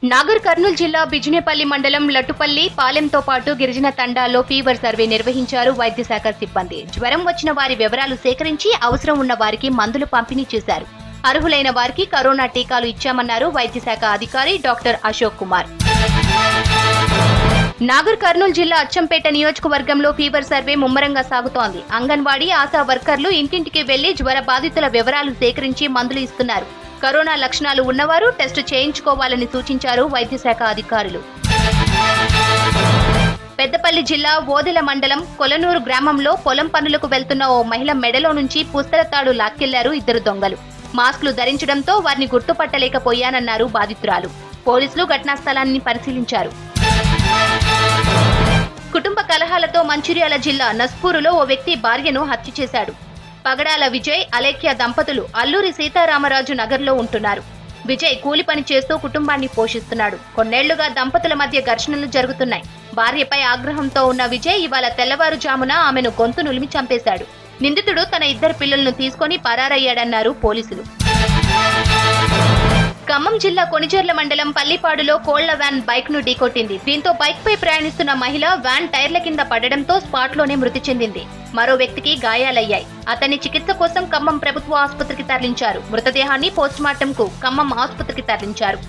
నాగర్ కర్నూలు జిల్లా బిజినేపల్లి మండలం లట్టుపల్లి పాలెంతో పాటు గిరిజన తండాల్లో ఫీవర్ సర్వే నిర్వహించారు వైద్య శాఖ సిబ్బంది జ్వరం వచ్చిన వారి వివరాలు సేకరించి అవసరం ఉన్న వారికి మందులు పంపిణీ చేశారు అర్హులైన వారికి కరోనా టీకాలు ఇచ్చామన్నారు వైద్య శాఖ అధికారి డాక్టర్ అశోక్ కుమార్ నాగర్ కర్నూలు జిల్లా అచ్చంపేట నియోజకవర్గంలో ఫీవర్ సర్వే ముమ్మరంగా సాగుతోంది అంగన్వాడీ ఆశా వర్కర్లు ఇంటింటికి వెళ్లి జ్వర బాధితుల వివరాలు సేకరించి మందులు ఇస్తున్నారు కరోనా లక్షణాలు ఉన్నవారు టెస్టు చేయించుకోవాలని సూచించారు వైద్య శాఖ అధికారులు పెద్దపల్లి జిల్లా ఓదెల మండలం కొలనూరు గ్రామంలో పొలం పనులకు వెళ్తున్న ఓ మహిళ మెడలో నుంచి పుస్తల తాడు లాక్కెళ్లారు ఇద్దరు దొంగలు మాస్కులు ధరించడంతో వారిని గుర్తుపట్టలేకపోయానన్నారు బాధితురాలు పోలీసులు ఘటనా స్థలాన్ని పరిశీలించారు కుటుంబ కలహాలతో మంచిర్యాల జిల్లా నస్పూరులో ఓ వ్యక్తి భార్యను హత్య చేశాడు పగడాల విజయ్ అలేఖ్య దంపతులు అల్లూరి సీతారామరాజు నగర్లో ఉంటున్నారు విజయ్ కూలి పని చేస్తూ కుటుంబాన్ని పోషిస్తున్నాడు కొన్నేళ్లుగా దంపతుల మధ్య ఘర్షణలు జరుగుతున్నాయి భార్యపై ఆగ్రహంతో ఉన్న విజయ్ ఇవాళ తెల్లవారుజామున ఆమెను గొంతు నులిమి చంపేశాడు నిందితుడు తన ఇద్దరు పిల్లలను తీసుకొని పరారయ్యాడన్నారు పోలీసులు ఖమ్మం జిల్లా కొణిజర్ల మండలం పల్లిపాడులో కోళ్ల వ్యాన్ బైక్ ను ఢీకొట్టింది దీంతో బైక్ పై ప్రయాణిస్తున్న మహిళ వ్యాన్ టైర్ల కింద పడడంతో స్పాట్ లోనే మృతి చెందింది మరో వ్యక్తికి గాయాలయ్యాయి అతన్ని చికిత్స కోసం ఖమ్మం ప్రభుత్వ ఆసుపత్రికి తరలించారు మృతదేహాన్ని పోస్టుమార్టం కు ఖమ్మం ఆసుపత్రికి తరలించారు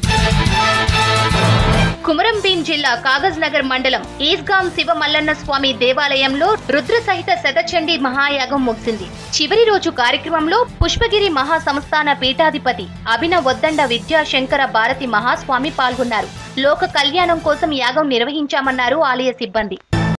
కుమరంభీం జిల్లా కాగజ్ నగర్ మండలం ఈస్గాం శివ మల్లన్న స్వామి దేవాలయంలో రుద్ర సహిత శతచండీ మహాయాగం ముగిసింది చివరి రోజు కార్యక్రమంలో పుష్పగిరి మహా సంస్థాన పీఠాధిపతి అభినవ్ వద్దండ విద్యా శంకర భారతి మహాస్వామి పాల్గొన్నారు లోక కళ్యాణం కోసం యాగం నిర్వహించామన్నారు ఆలయ సిబ్బంది